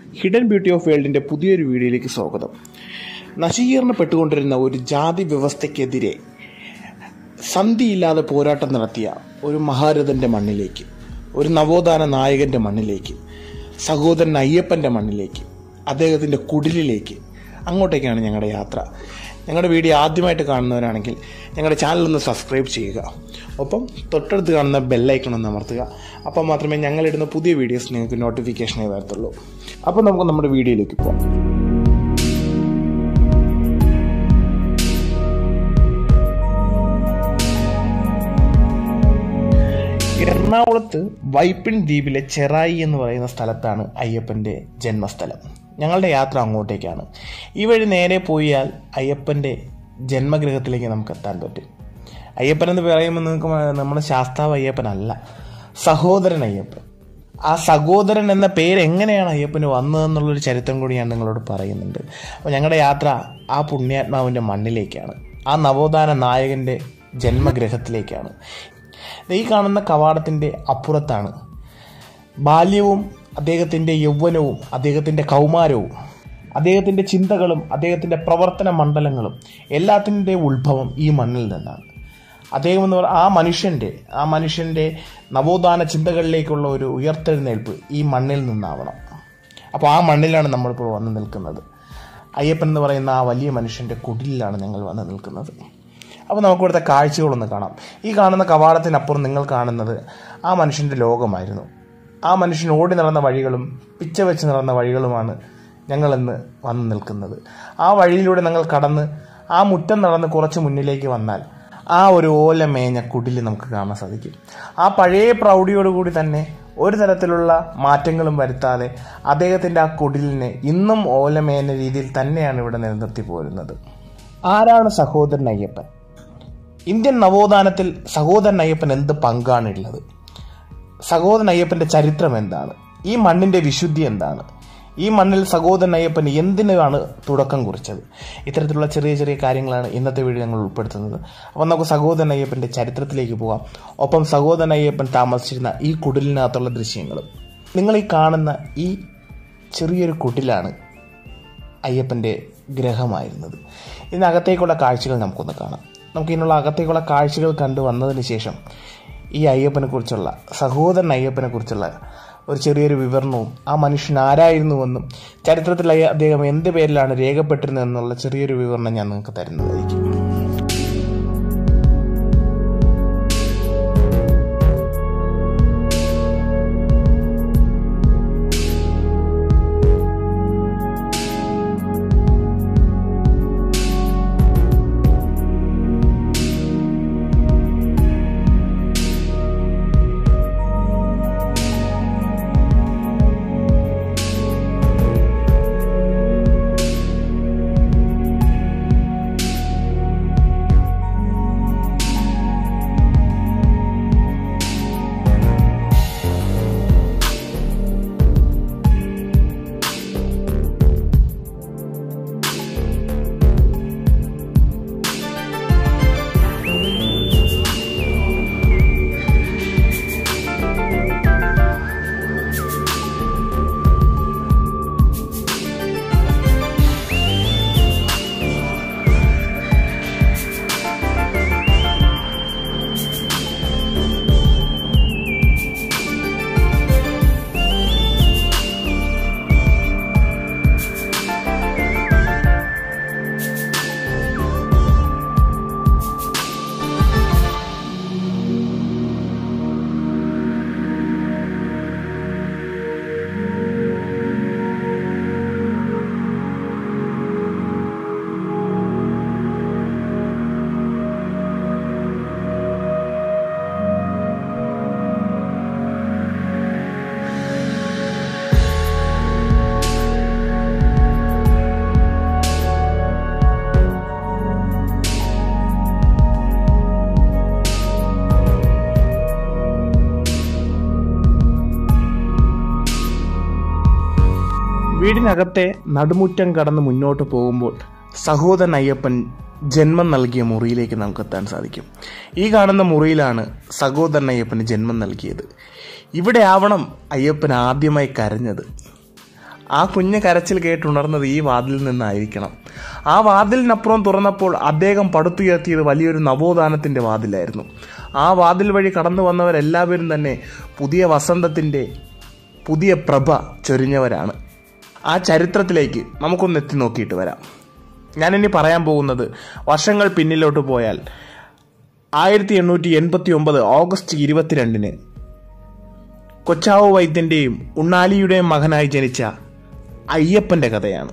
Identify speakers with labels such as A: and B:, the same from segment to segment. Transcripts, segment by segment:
A: hidden beauty of വേൾഡിൻ്റെ പുതിയൊരു വീഡിയോയിലേക്ക് സ്വാഗതം നശീകരണപ്പെട്ടുകൊണ്ടിരുന്ന ഒരു ജാതി വ്യവസ്ഥയ്ക്കെതിരെ സന്ധിയില്ലാതെ പോരാട്ടം നടത്തിയ ഒരു മഹാരഥൻ്റെ മണ്ണിലേക്ക് ഒരു നവോത്ഥാന നായകൻ്റെ മണ്ണിലേക്ക് സഹോദരൻ അയ്യപ്പൻ്റെ മണ്ണിലേക്ക് അദ്ദേഹത്തിൻ്റെ കുടിലിലേക്ക് അങ്ങോട്ടേക്കാണ് ഞങ്ങളുടെ യാത്ര ഞങ്ങളുടെ വീഡിയോ ആദ്യമായിട്ട് കാണുന്നവരാണെങ്കിൽ ഞങ്ങളുടെ ചാനൽ ഒന്ന് സബ്സ്ക്രൈബ് ചെയ്യുക ഒപ്പം തൊട്ടടുത്ത് കാണുന്ന ബെല്ലൈക്കൺ ഒന്ന് അമർത്തുക അപ്പോൾ മാത്രമേ ഞങ്ങളിടുന്ന പുതിയ വീഡിയോസ് നിങ്ങൾക്ക് നോട്ടിഫിക്കേഷനായി വരത്തുള്ളൂ അപ്പോൾ നമുക്ക് നമ്മുടെ വീഡിയോയിലേക്ക് പോകാം എറണാകുളത്ത് വൈപ്പിൻ ദ്വീപിലെ ചെറായി എന്ന് പറയുന്ന സ്ഥലത്താണ് അയ്യപ്പൻ്റെ ജന്മസ്ഥലം ഞങ്ങളുടെ യാത്ര അങ്ങോട്ടേക്കാണ് ഈ വഴി നേരെ പോയാൽ അയ്യപ്പൻ്റെ ജന്മഗൃഹത്തിലേക്ക് നമുക്ക് എത്താൻ പറ്റും അയ്യപ്പൻ എന്ന് പറയുമ്പോൾ നിങ്ങൾക്ക് മ- നമ്മുടെ ശാസ്താവ് അയ്യപ്പനല്ല സഹോദരൻ അയ്യപ്പൻ ആ സഹോദരൻ എന്ന പേര് എങ്ങനെയാണ് അയ്യപ്പന് വന്നതെന്നുള്ളൊരു ചരിത്രം കൂടി ഞാൻ നിങ്ങളോട് പറയുന്നുണ്ട് അപ്പോൾ ഞങ്ങളുടെ യാത്ര ആ പുണ്യാത്മാവിൻ്റെ മണ്ണിലേക്കാണ് ആ നവോത്ഥാന നായകൻ്റെ ജന്മഗൃഹത്തിലേക്കാണ് ദേ ഈ കാണുന്ന കവാടത്തിൻ്റെ അപ്പുറത്താണ് ബാല്യവും അദ്ദേഹത്തിൻ്റെ യൗവനവും അദ്ദേഹത്തിൻ്റെ കൗമാരവും അദ്ദേഹത്തിൻ്റെ ചിന്തകളും അദ്ദേഹത്തിൻ്റെ പ്രവർത്തന മണ്ഡലങ്ങളും എല്ലാത്തിൻ്റെ ഉത്ഭവം ഈ മണ്ണിൽ നിന്നാണ് അദ്ദേഹം എന്ന് പറഞ്ഞാൽ ആ മനുഷ്യൻ്റെ ആ മനുഷ്യൻ്റെ നവോത്ഥാന ചിന്തകളിലേക്കുള്ള ഒരു ഉയർത്തെഴുന്നേൽപ്പ് ഈ മണ്ണിൽ നിന്നാവണം അപ്പോൾ ആ മണ്ണിലാണ് നമ്മളിപ്പോൾ വന്ന് നിൽക്കുന്നത് അയ്യപ്പൻ എന്ന് പറയുന്ന ആ വലിയ മനുഷ്യൻ്റെ കുടിലിലാണ് ഞങ്ങൾ വന്ന് നിൽക്കുന്നത് അപ്പോൾ നമുക്ക് ഇവിടുത്തെ കാഴ്ചകളൊന്ന് കാണാം ഈ കാണുന്ന കവാടത്തിനപ്പുറം നിങ്ങൾ കാണുന്നത് ആ മനുഷ്യൻ്റെ ലോകമായിരുന്നു ആ മനുഷ്യൻ ഓടി നടന്ന വഴികളും പിച്ച വെച്ച് നടന്ന വഴികളുമാണ് ഞങ്ങളിന്ന് വന്ന് നിൽക്കുന്നത് ആ വഴിയിലൂടെ നിങ്ങൾ കടന്ന് ആ മുറ്റം നടന്ന് കുറച്ച് മുന്നിലേക്ക് വന്നാൽ ആ ഒരു ഓല മേഞ്ഞ കുടില് നമുക്ക് കാണാൻ സാധിക്കും ആ പഴയ പ്രൗഢിയോടുകൂടി തന്നെ ഒരു തരത്തിലുള്ള മാറ്റങ്ങളും വരുത്താതെ അദ്ദേഹത്തിൻ്റെ ആ കുടിലിനെ ഇന്നും ഓലമേഞ്ഞ രീതിയിൽ തന്നെയാണ് ഇവിടെ നിലനിർത്തി പോരുന്നത് ആരാണ് സഹോദരൻ അയ്യപ്പൻ ഇന്ത്യൻ നവോത്ഥാനത്തിൽ സഹോദരൻ അയ്യപ്പൻ എന്ത് പങ്കാണുള്ളത് സഹോദരൻ അയ്യപ്പന്റെ ചരിത്രം എന്താണ് ഈ മണ്ണിന്റെ വിശുദ്ധി എന്താണ് ഈ മണ്ണിൽ സഹോദരൻ അയ്യപ്പൻ എന്തിനാണ് തുടക്കം കുറിച്ചത് ഇത്തരത്തിലുള്ള ചെറിയ ചെറിയ കാര്യങ്ങളാണ് ഇന്നത്തെ വീഡിയോ ഞങ്ങൾ ഉൾപ്പെടുത്തുന്നത് അപ്പോൾ നമുക്ക് സഹോദരൻ അയ്യപ്പന്റെ ചരിത്രത്തിലേക്ക് പോകാം ഒപ്പം സഹോദരൻ അയ്യപ്പൻ താമസിച്ചിരുന്ന ഈ കുടിലിനകത്തുള്ള ദൃശ്യങ്ങളും നിങ്ങൾ ഈ കാണുന്ന ഈ ചെറിയൊരു കുടിലാണ് അയ്യപ്പൻ്റെ ഗ്രഹമായിരുന്നത് ഇതിനകത്തേക്കുള്ള കാഴ്ചകൾ നമുക്കൊന്ന് കാണാം നമുക്ക് ഇതിനുള്ള അകത്തേക്കുള്ള കാഴ്ചകൾ കണ്ടു വന്നതിന് ശേഷം ഈ അയ്യപ്പനെ കുറിച്ചുള്ള സഹോദരൻ അയ്യപ്പനെ കുറിച്ചുള്ള ഒരു ചെറിയൊരു വിവരണവും ആ മനുഷ്യൻ ആരായിരുന്നുവെന്നും ചരിത്രത്തിൽ അയ്യ- അദ്ദേഹം എന്ത് പേരിലാണ് രേഖപ്പെട്ടിരുന്നതെന്നുള്ള ചെറിയൊരു വിവരണം ഞാൻ നിങ്ങൾക്ക് തരുന്നതായിരിക്കും വീടിനകത്തെ നടുമുറ്റം കടന്ന് മുന്നോട്ട് പോകുമ്പോൾ സഹോദരൻ അയ്യപ്പൻ ജന്മം നൽകിയ മുറിയിലേക്ക് നമുക്ക് എത്താൻ സാധിക്കും ഈ കാണുന്ന മുറിയിലാണ് സഹോദരൻ അയ്യപ്പന് ജന്മം നൽകിയത് ഇവിടെ ആവണം അയ്യപ്പൻ ആദ്യമായി കരഞ്ഞത് ആ കുഞ്ഞ് കരച്ചിൽ കേട്ടുണർന്നത് ഈ വാതിലിൽ നിന്നായിരിക്കണം ആ വാതിലിനപ്പുറം തുറന്നപ്പോൾ അദ്ദേഹം പടുത്തുയർത്തിയത് വലിയൊരു നവോത്ഥാനത്തിൻ്റെ വാതിലായിരുന്നു ആ വാതിൽ വഴി കടന്നു വന്നവരെല്ലാവരും തന്നെ പുതിയ വസന്തത്തിൻ്റെ പുതിയ പ്രഭ ചൊരിഞ്ഞവരാണ് ആ ചരിത്രത്തിലേക്ക് നമുക്കൊന്ന് എത്തി നോക്കിയിട്ട് വരാം ഞാനിനി പറയാൻ പോകുന്നത് വർഷങ്ങൾ പിന്നിലോട്ട് പോയാൽ ആയിരത്തി എണ്ണൂറ്റി എൺപത്തി ഒമ്പത് ഓഗസ്റ്റ് ഇരുപത്തിരണ്ടിന് കൊച്ചാവു വൈദ്യന്റെയും ഉണ്ണാലിയുടെയും മകനായി ജനിച്ച അയ്യപ്പന്റെ കഥയാണ്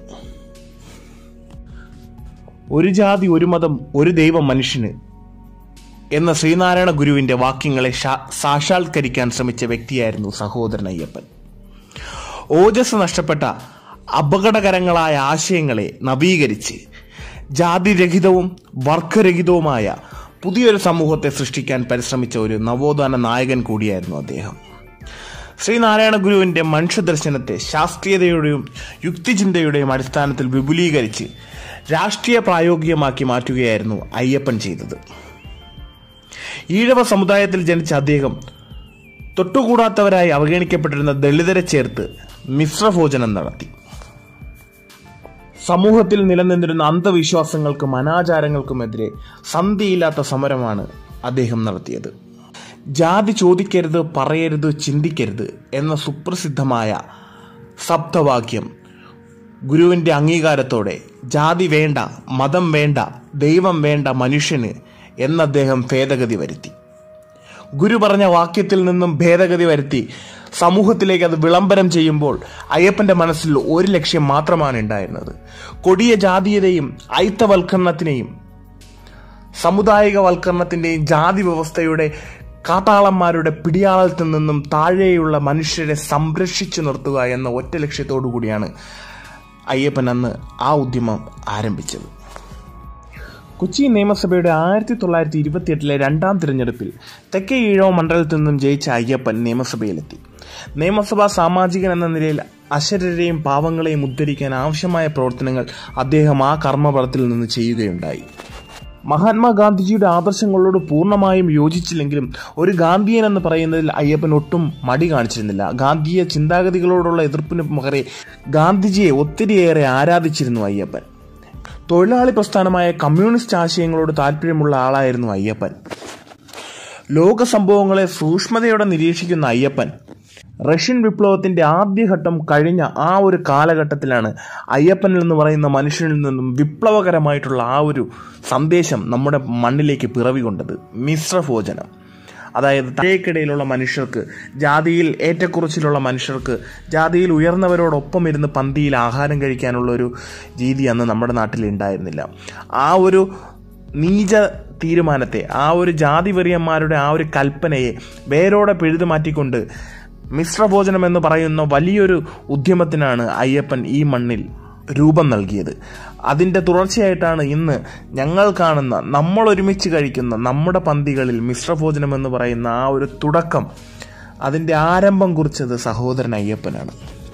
A: ഒരു ജാതി ഒരു മതം ഒരു ദൈവം മനുഷ്യന് എന്ന ശ്രീനാരായണ ഗുരുവിന്റെ വാക്യങ്ങളെ ശാ- സാക്ഷാത്കരിക്കാൻ ശ്രമിച്ച വ്യക്തിയായിരുന്നു സഹോദരൻ അയ്യപ്പൻ ഓജസ് നഷ്ടപ്പെട്ട അപകടകരങ്ങളായ ആശയങ്ങളെ നവീകരിച്ച് ജാതിരഹിതവും വർഗരഹിതവുമായ പുതിയൊരു സമൂഹത്തെ സൃഷ്ടിക്കാൻ പരിശ്രമിച്ച ഒരു നവോത്ഥാന നായകൻ കൂടിയായിരുന്നു അദ്ദേഹം ശ്രീനാരായണ ഗുരുവിന്റെ മനുഷ്യദർശനത്തെ ശാസ്ത്രീയതയുടെയും യുക്തിചിന്തയുടെയും അടിസ്ഥാനത്തിൽ വിപുലീകരിച്ച് രാഷ്ട്രീയ പ്രായോഗികമാക്കി മാറ്റുകയായിരുന്നു അയ്യപ്പൻ ചെയ്തത് ഈഴവ സമുദായത്തിൽ ജനിച്ച അദ്ദേഹം തൊട്ടുകൂടാത്തവരായി അവഗണിക്കപ്പെട്ടിരുന്ന ദളിതരെ ചേർത്ത് മിശ്രഭോജനം നടത്തി സമൂഹത്തിൽ നിലനിന്നിരുന്ന അന്ധവിശ്വാസങ്ങൾക്കും അനാചാരങ്ങൾക്കുമെതിരെ സന്ധിയില്ലാത്ത സമരമാണ് അദ്ദേഹം നടത്തിയത് ജാതി ചോദിക്കരുത് പറയരുത് ചിന്തിക്കരുത് എന്ന സുപ്രസിദ്ധമായ സപ്തവാക്യം ഗുരുവിൻ്റെ അംഗീകാരത്തോടെ ജാതി വേണ്ട മതം വേണ്ട ദൈവം വേണ്ട മനുഷ്യന് എന്ന് അദ്ദേഹം ഭേദഗതി വരുത്തി ഗുരു പറഞ്ഞ വാക്യത്തിൽ നിന്നും ഭേദഗതി വരുത്തി സമൂഹത്തിലേക്ക് അത് വിളംബരം ചെയ്യുമ്പോൾ അയ്യപ്പന്റെ മനസ്സിൽ ഒരു ലക്ഷ്യം മാത്രമാണ് ഉണ്ടായിരുന്നത് കൊടിയ ജാതീയതയും ഐത്തവൽക്കരണത്തിനെയും സമുദായികവൽക്കരണത്തിന്റെയും ജാതി വ്യവസ്ഥയുടെ കാട്ടാളന്മാരുടെ പിടിയാളത്തിൽ നിന്നും താഴെയുള്ള മനുഷ്യരെ സംരക്ഷിച്ചു നിർത്തുക എന്ന ഒറ്റ ലക്ഷ്യത്തോടു കൂടിയാണ് അയ്യപ്പൻ അന്ന് ആ ഉദ്യമം ആരംഭിച്ചത് കൊച്ചി നിയമസഭയുടെ ആയിരത്തി തൊള്ളായിരത്തി ഇരുപത്തിയെട്ടിലെ രണ്ടാം തിരഞ്ഞെടുപ്പിൽ തെക്കേ ഈഴവ മണ്ഡലത്തിൽ നിന്നും ജയിച്ച അയ്യപ്പൻ നിയമസഭയിലെത്തി നിയമസഭാ സാമാജികൻ എന്ന നിലയിൽ അശരരെയും പാവങ്ങളെയും ഉദ്ധരിക്കാൻ ആവശ്യമായ പ്രവർത്തനങ്ങൾ അദ്ദേഹം ആ കർമ്മപടത്തിൽ നിന്ന് ചെയ്യുകയുണ്ടായി മഹാത്മാഗാന്ധിജിയുടെ ആദർശങ്ങളോട് പൂർണ്ണമായും യോജിച്ചില്ലെങ്കിലും ഒരു ഗാന്ധിയൻ എന്ന് പറയുന്നതിൽ അയ്യപ്പൻ ഒട്ടും മടി കാണിച്ചിരുന്നില്ല ഗാന്ധിയ ചിന്താഗതികളോടുള്ള എതിർപ്പിന് പകരെ ഗാന്ധിജിയെ ഒത്തിരിയേറെ ആരാധിച്ചിരുന്നു അയ്യപ്പൻ തൊഴിലാളി പ്രസ്ഥാനമായ കമ്മ്യൂണിസ്റ്റ് ആശയങ്ങളോട് താല്പര്യമുള്ള ആളായിരുന്നു അയ്യപ്പൻ ലോക സംഭവങ്ങളെ സൂക്ഷ്മതയോടെ നിരീക്ഷിക്കുന്ന അയ്യപ്പൻ റഷ്യൻ വിപ്ലവത്തിന്റെ ആദ്യഘട്ടം കഴിഞ്ഞ ആ ഒരു കാലഘട്ടത്തിലാണ് അയ്യപ്പൻ എന്ന് പറയുന്ന മനുഷ്യനിൽ നിന്നും വിപ്ലവകരമായിട്ടുള്ള ആ ഒരു സന്ദേശം നമ്മുടെ മണ്ണിലേക്ക് പിറവി കൊണ്ടത് മിശ്രഭോജനം അതായത് താഴേക്കിടയിലുള്ള മനുഷ്യർക്ക് ജാതിയിൽ ഏറ്റക്കുറച്ചിലുള്ള മനുഷ്യർക്ക് ജാതിയിൽ ഉയർന്നവരോടൊപ്പം ഇരുന്ന് പന്തിയിൽ ആഹാരം കഴിക്കാനുള്ള ഒരു രീതി അന്ന് നമ്മുടെ നാട്ടിൽ ഉണ്ടായിരുന്നില്ല ആ ഒരു നീച തീരുമാനത്തെ ആ ഒരു ജാതി വെറിയന്മാരുടെ ആ ഒരു കൽപ്പനയെ വേരോടെ പിഴുതു മാറ്റിക്കൊണ്ട് മിശ്രഭോജനം എന്ന് പറയുന്ന വലിയൊരു ഉദ്യമത്തിനാണ് അയ്യപ്പൻ ഈ മണ്ണിൽ രൂപം നൽകിയത് അതിൻ്റെ തുടർച്ചയായിട്ടാണ് ഇന്ന് ഞങ്ങൾ കാണുന്ന നമ്മൾ ഒരുമിച്ച് കഴിക്കുന്ന നമ്മുടെ പന്തികളിൽ മിശ്രഭോജനം എന്ന് പറയുന്ന ആ ഒരു തുടക്കം അതിൻ്റെ ആരംഭം കുറിച്ചത് സഹോദരൻ അയ്യപ്പനാണ്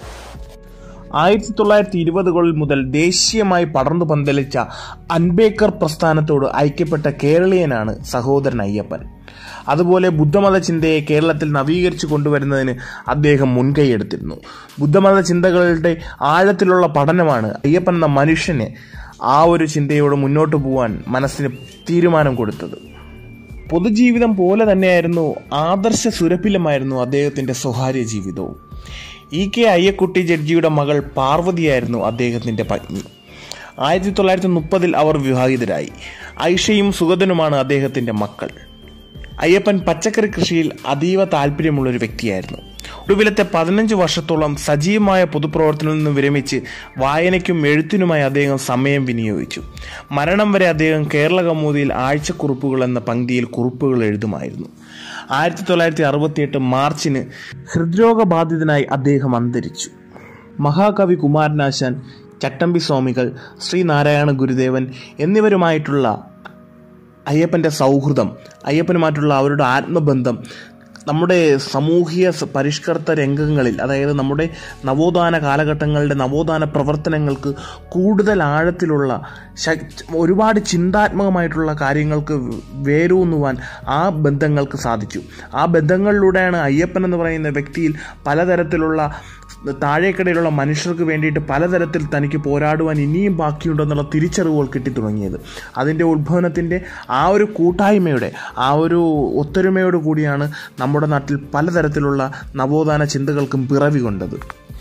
A: ആയിരത്തി തൊള്ളായിരത്തി ഇരുപതുകളിൽ മുതൽ ദേശീയമായി പടർന്നു പന്തലിച്ച അൻബേക്കർ പ്രസ്ഥാനത്തോട് ഐക്യപ്പെട്ട കേരളീയനാണ് സഹോദരൻ അയ്യപ്പൻ അതുപോലെ ബുദ്ധമത ചിന്തയെ കേരളത്തിൽ നവീകരിച്ചു കൊണ്ടുവരുന്നതിന് അദ്ദേഹം മുൻകൈയെടുത്തിരുന്നു ബുദ്ധമത ചിന്തകളുടെ ആഴത്തിലുള്ള പഠനമാണ് അയ്യപ്പൻ എന്ന മനുഷ്യന് ആ ഒരു ചിന്തയോട് മുന്നോട്ട് പോകാൻ മനസ്സിന് തീരുമാനം കൊടുത്തത് പൊതുജീവിതം പോലെ തന്നെയായിരുന്നു ആദർശ സുരഭിലമായിരുന്നു അദ്ദേഹത്തിന്റെ സ്വകാര്യ ജീവിതവും ഇ കെ അയ്യക്കുട്ടി ജഡ്ജിയുടെ മകൾ പാർവതിയായിരുന്നു അദ്ദേഹത്തിന്റെ പത്നി ആയിരത്തി തൊള്ളായിരത്തി മുപ്പതിൽ അവർ വിവാഹിതരായി ഐഷയും സുഗതനുമാണ് അദ്ദേഹത്തിന്റെ മക്കൾ അയ്യപ്പൻ പച്ചക്കറി കൃഷിയിൽ അതീവ താല്പര്യമുള്ളൊരു വ്യക്തിയായിരുന്നു ഒടുവിലത്തെ പതിനഞ്ച് വർഷത്തോളം സജീവമായ പൊതുപ്രവർത്തനത്തിൽ നിന്ന് വിരമിച്ച് വായനയ്ക്കും എഴുത്തിനുമായി അദ്ദേഹം സമയം വിനിയോഗിച്ചു മരണം വരെ അദ്ദേഹം കേരള കൗമുദിയിൽ ആഴ്ചക്കുറിപ്പുകൾ എന്ന പങ്ക്തിയിൽ കുറിപ്പുകൾ എഴുതുമായിരുന്നു ആയിരത്തി തൊള്ളായിരത്തി അറുപത്തിയെട്ട് മാർച്ചിന് ഹൃദ്രോഗബാധിതനായി അദ്ദേഹം അന്തരിച്ചു മഹാകവി കുമാരനാശാൻ ചട്ടമ്പി സ്വാമികൾ ശ്രീനാരായണ ഗുരുദേവൻ എന്നിവരുമായിട്ടുള്ള അയ്യപ്പൻ്റെ സൗഹൃദം അയ്യപ്പനുമായിട്ടുള്ള അവരുടെ ആത്മബന്ധം നമ്മുടെ സാമൂഹിക സ- പരിഷ്കർത്ത രംഗങ്ങളിൽ അതായത് നമ്മുടെ നവോത്ഥാന കാലഘട്ടങ്ങളുടെ നവോത്ഥാന പ്രവർത്തനങ്ങൾക്ക് കൂടുതൽ ആഴത്തിലുള്ള ശക്- ഒരുപാട് ചിന്താത്മകമായിട്ടുള്ള കാര്യങ്ങൾക്ക് വേരൂന്നുവാൻ ആ ബന്ധങ്ങൾക്ക് സാധിച്ചു ആ ബന്ധങ്ങളിലൂടെയാണ് അയ്യപ്പൻ എന്ന് പറയുന്ന വ്യക്തിയിൽ പലതരത്തിലുള്ള താഴേക്കിടയിലുള്ള മനുഷ്യർക്ക് വേണ്ടിയിട്ട് പലതരത്തിൽ തനിക്ക് പോരാടുവാൻ ഇനിയും ബാക്കിയുണ്ടെന്നുള്ള തിരിച്ചറിവുകൾ കിട്ടിത്തുടങ്ങിയത് അതിൻ്റെ ഉത്ഭവനത്തിൻ്റെ ആ ഒരു കൂട്ടായ്മയുടെ ആ ഒരു ഒത്തൊരുമയോട് കൂടിയാണ് നമ്മുടെ നാട്ടിൽ പലതരത്തിലുള്ള നവോത്ഥാന ചിന്തകൾക്കും പിറവി കൊണ്ടത്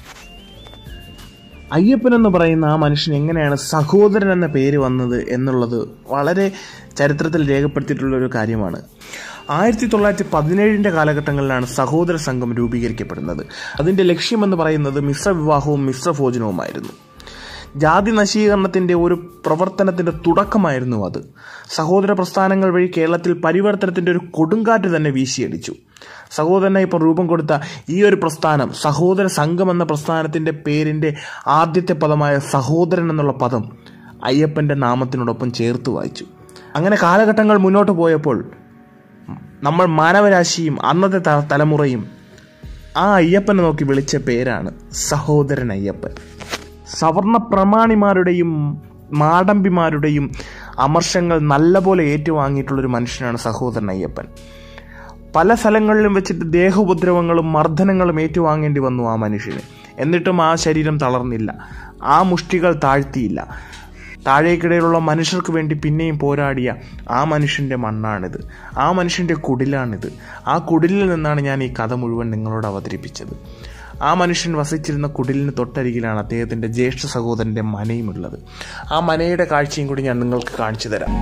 A: അയ്യപ്പൻ എന്ന് പറയുന്ന ആ മനുഷ്യൻ എങ്ങനെയാണ് സഹോദരൻ എന്ന പേര് വന്നത് എന്നുള്ളത് വളരെ ചരിത്രത്തിൽ രേഖപ്പെടുത്തിയിട്ടുള്ള ഒരു കാര്യമാണ് ആയിരത്തി തൊള്ളായിരത്തി പതിനേഴിൻ്റെ കാലഘട്ടങ്ങളിലാണ് സഹോദര സംഘം രൂപീകരിക്കപ്പെടുന്നത് അതിൻ്റെ ലക്ഷ്യമെന്ന് പറയുന്നത് മിശ്ര വിവാഹവും മിശ്ര ഭോജനവുമായിരുന്നു ജാതി നശീകരണത്തിൻ്റെ ഒരു പ്രവർത്തനത്തിൻ്റെ തുടക്കമായിരുന്നു അത് സഹോദര പ്രസ്ഥാനങ്ങൾ വഴി കേരളത്തിൽ പരിവർത്തനത്തിൻ്റെ ഒരു കൊടുങ്കാറ്റ് തന്നെ വീശിയടിച്ചു സഹോദരനെ ഇപ്പം രൂപം കൊടുത്ത ഈ ഒരു പ്രസ്ഥാനം സഹോദര സംഘം എന്ന പ്രസ്ഥാനത്തിൻ്റെ പേരിൻ്റെ ആദ്യത്തെ പദമായ സഹോദരൻ എന്നുള്ള പദം അയ്യപ്പൻ്റെ നാമത്തിനോടൊപ്പം ചേർത്ത് വായിച്ചു അങ്ങനെ കാലഘട്ടങ്ങൾ മുന്നോട്ട് പോയപ്പോൾ നമ്മൾ മാനവരാശിയും അന്നത്തെ ത- തലമുറയും ആ അയ്യപ്പനെ നോക്കി വിളിച്ച പേരാണ് സഹോദരൻ അയ്യപ്പൻ സവർണ പ്രമാണിമാരുടെയും മാടമ്പിമാരുടെയും അമർഷങ്ങൾ നല്ലപോലെ ഏറ്റുവാങ്ങിയിട്ടുള്ളൊരു മനുഷ്യനാണ് സഹോദരൻ അയ്യപ്പൻ പല സ്ഥലങ്ങളിലും വെച്ചിട്ട് ദേഹോപദ്രവങ്ങളും മർദ്ദനങ്ങളും ഏറ്റുവാങ്ങേണ്ടി വന്നു ആ മനുഷ്യന് എന്നിട്ടും ആ ശരീരം തളർന്നില്ല ആ മുഷ്ടികൾ താഴ്ത്തിയില്ല താഴേക്കിടയിലുള്ള മനുഷ്യർക്ക് വേണ്ടി പിന്നെയും പോരാടിയ ആ മനുഷ്യൻ്റെ മണ്ണാണിത് ആ മനുഷ്യൻ്റെ കുടിലാണിത് ആ കുടിലിൽ നിന്നാണ് ഞാൻ ഈ കഥ മുഴുവൻ നിങ്ങളോട് അവതരിപ്പിച്ചത് ആ മനുഷ്യൻ വസിച്ചിരുന്ന കുടിലിന് തൊട്ടരികിലാണ് അദ്ദേഹത്തിൻ്റെ ജ്യേഷ്ഠ സഹോദരൻ്റെ മനയുമുള്ളത് ആ മനയുടെ കാഴ്ചയും കൂടി ഞാൻ നിങ്ങൾക്ക് കാണിച്ചു തരാം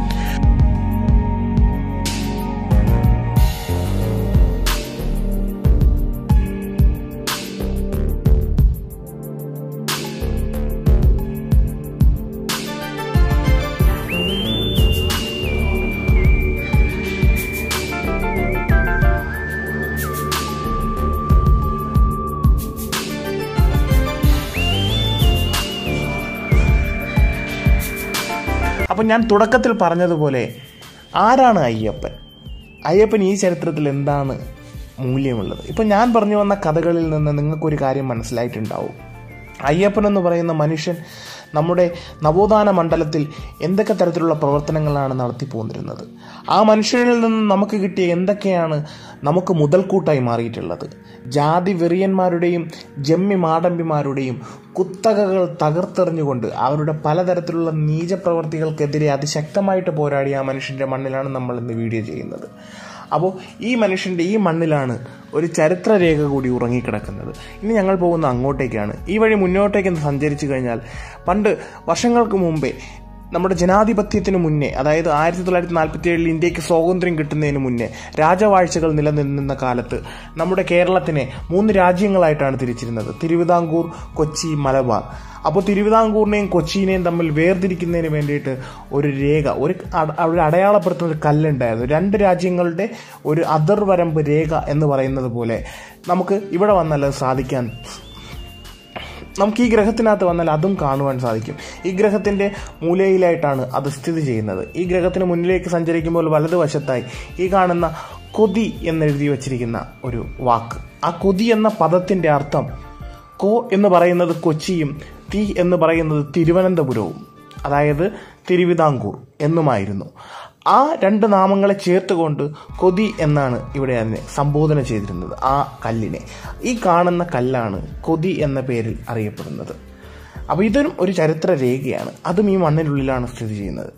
A: അപ്പം ഞാൻ തുടക്കത്തിൽ പറഞ്ഞതുപോലെ ആരാണ് അയ്യപ്പൻ അയ്യപ്പൻ ഈ ചരിത്രത്തിൽ എന്താണ് മൂല്യമുള്ളത് ഇപ്പം ഞാൻ പറഞ്ഞു വന്ന കഥകളിൽ നിന്ന് നിങ്ങൾക്കൊരു കാര്യം മനസ്സിലായിട്ടുണ്ടാവും അയ്യപ്പൻ എന്ന് പറയുന്ന മനുഷ്യൻ നമ്മുടെ നവോത്ഥാന മണ്ഡലത്തിൽ എന്തൊക്കെ തരത്തിലുള്ള പ്രവർത്തനങ്ങളാണ് നടത്തി പോന്നിരുന്നത് ആ മനുഷ്യനിൽ നിന്ന് നമുക്ക് കിട്ടിയ എന്തൊക്കെയാണ് നമുക്ക് മുതൽക്കൂട്ടായി മാറിയിട്ടുള്ളത് ജാതി വെറിയന്മാരുടെയും ജമ്മി മാടമ്പിമാരുടെയും കുത്തകകൾ തകർത്തെറിഞ്ഞുകൊണ്ട് അവരുടെ പലതരത്തിലുള്ള നീചപ്രവർത്തികൾക്കെതിരെ അതിശക്തമായിട്ട് പോരാടിയ ആ മനുഷ്യൻ്റെ മണ്ണിലാണ് നമ്മൾ ഇന്ന് വീഡിയോ ചെയ്യുന്നത് അപ്പോൾ ഈ മനുഷ്യൻ്റെ ഈ മണ്ണിലാണ് ഒരു ചരിത്രരേഖ കൂടി ഉറങ്ങിക്കിടക്കുന്നത് ഇനി ഞങ്ങൾ പോകുന്ന അങ്ങോട്ടേക്കാണ് ഈ വഴി മുന്നോട്ടേക്ക് സഞ്ചരിച്ചു കഴിഞ്ഞാൽ പണ്ട് വർഷങ്ങൾക്ക് മുമ്പേ നമ്മുടെ ജനാധിപത്യത്തിന് മുന്നേ അതായത് ആയിരത്തി തൊള്ളായിരത്തി നാൽപ്പത്തി ഏഴിൽ ഇന്ത്യക്ക് സ്വാതന്ത്ര്യം കിട്ടുന്നതിന് മുന്നേ രാജവാഴ്ചകൾ നിലനിന്ന കാലത്ത് നമ്മുടെ കേരളത്തിനെ മൂന്ന് രാജ്യങ്ങളായിട്ടാണ് തിരിച്ചിരുന്നത് തിരുവിതാംകൂർ കൊച്ചി മലബാർ അപ്പോൾ തിരുവിതാംകൂറിനെയും കൊച്ചിനെയും തമ്മിൽ വേർതിരിക്കുന്നതിന് വേണ്ടിയിട്ട് ഒരു രേഖ ഒരു അട- ഒരു അടയാളപ്പെടുത്തുന്ന ഒരു കല്ലുണ്ടായിരുന്നു രണ്ട് രാജ്യങ്ങളുടെ ഒരു അതിർവരമ്പ് രേഖ എന്ന് പറയുന്നത് പോലെ നമുക്ക് ഇവിടെ വന്നാൽ അത് സാധിക്കാൻ നമുക്ക് ഈ ഗ്രഹത്തിനകത്ത് വന്നാൽ അതും കാണുവാൻ സാധിക്കും ഈ ഗ്രഹത്തിൻ്റെ മൂലയിലായിട്ടാണ് അത് സ്ഥിതി ചെയ്യുന്നത് ഈ ഗ്രഹത്തിന് മുന്നിലേക്ക് സഞ്ചരിക്കുമ്പോൾ വലതുവശത്തായി ഈ കാണുന്ന കൊതി എന്നെഴുതി വച്ചിരിക്കുന്ന ഒരു വാക്ക് ആ കൊതി എന്ന പദത്തിൻ്റെ അർത്ഥം കോ എന്ന് പറയുന്നത് കൊച്ചിയും തി എന്ന് പറയുന്നത് തിരുവനന്തപുരവും അതായത് തിരുവിതാംകൂർ എന്നുമായിരുന്നു ആ രണ്ട് നാമങ്ങളെ ചേർത്തുകൊണ്ട് കൊതി എന്നാണ് ഇവിടെ അതിനെ സംബോധന ചെയ്തിരുന്നത് ആ കല്ലിനെ ഈ കാണുന്ന കല്ലാണ് കൊതി എന്ന പേരിൽ അറിയപ്പെടുന്നത് അപ്പോൾ ഇതൊരു ഒരു ചരിത്ര രേഖയാണ് അതും ഈ മണ്ണിനുള്ളിലാണ് സ്ഥിതി ചെയ്യുന്നത്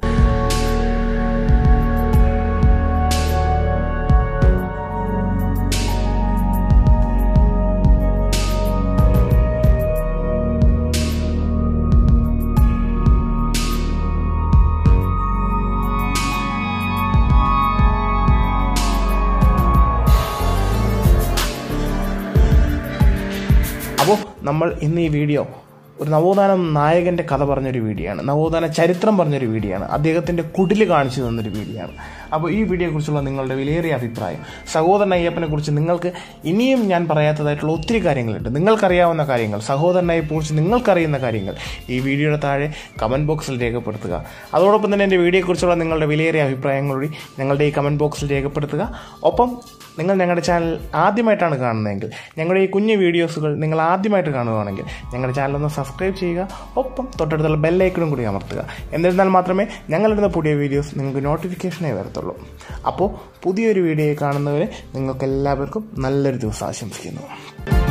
A: അപ്പോൾ നമ്മൾ ഇന്ന് ഈ വീഡിയോ ഒരു നവോത്ഥാന നായകൻ്റെ കഥ പറഞ്ഞൊരു വീഡിയോ ആണ് നവോത്ഥാന ചരിത്രം പറഞ്ഞൊരു വീഡിയോ ആണ് അദ്ദേഹത്തിൻ്റെ കുടില് കാണിച്ചു തന്നൊരു വീഡിയോ ആണ് അപ്പോൾ ഈ വീഡിയോയെക്കുറിച്ചുള്ള നിങ്ങളുടെ വിലയേറിയ അഭിപ്രായം സഹോദരൻ അയ്യപ്പനെ കുറിച്ച് നിങ്ങൾക്ക് ഇനിയും ഞാൻ പറയാത്തതായിട്ടുള്ള ഒത്തിരി കാര്യങ്ങളുണ്ട് നിങ്ങൾക്കറിയാവുന്ന കാര്യങ്ങൾ സഹോദരൻ അയ്യപ്പനെക്കുറിച്ച് നിങ്ങൾക്കറിയുന്ന കാര്യങ്ങൾ ഈ വീഡിയോയുടെ താഴെ കമൻറ്റ് ബോക്സിൽ രേഖപ്പെടുത്തുക അതോടൊപ്പം തന്നെ എൻ്റെ വീഡിയോയെക്കുറിച്ചുള്ള നിങ്ങളുടെ വിലയേറിയ അഭിപ്രായങ്ങൾ കൂടി ഞങ്ങളുടെ ഈ കമൻറ്റ് ബോക്സിൽ രേഖപ്പെടുത്തുക ഒപ്പം നിങ്ങൾ ഞങ്ങളുടെ ചാനൽ ആദ്യമായിട്ടാണ് കാണുന്നതെങ്കിൽ ഞങ്ങളുടെ ഈ കുഞ്ഞു വീഡിയോസുകൾ നിങ്ങൾ ആദ്യമായിട്ട് കാണുകയാണെങ്കിൽ ഞങ്ങളുടെ ചാനൽ ഒന്ന് സബ്സ്ക്രൈബ് ചെയ്യുക ഒപ്പം തൊട്ടടുത്തുള്ള ബെല്ലൈക്കണും കൂടി അമർത്തുക എന്നിരുന്നാൽ മാത്രമേ ഞങ്ങളിടുന്ന പുതിയ വീഡിയോസ് നിങ്ങൾക്ക് നോട്ടിഫിക്കേഷനേ വരത്തുള്ളൂ അപ്പോൾ പുതിയൊരു വീഡിയോ കാണുന്നവരെ നിങ്ങൾക്ക് എല്ലാവർക്കും നല്ലൊരു ദിവസം ആശംസിക്കുന്നു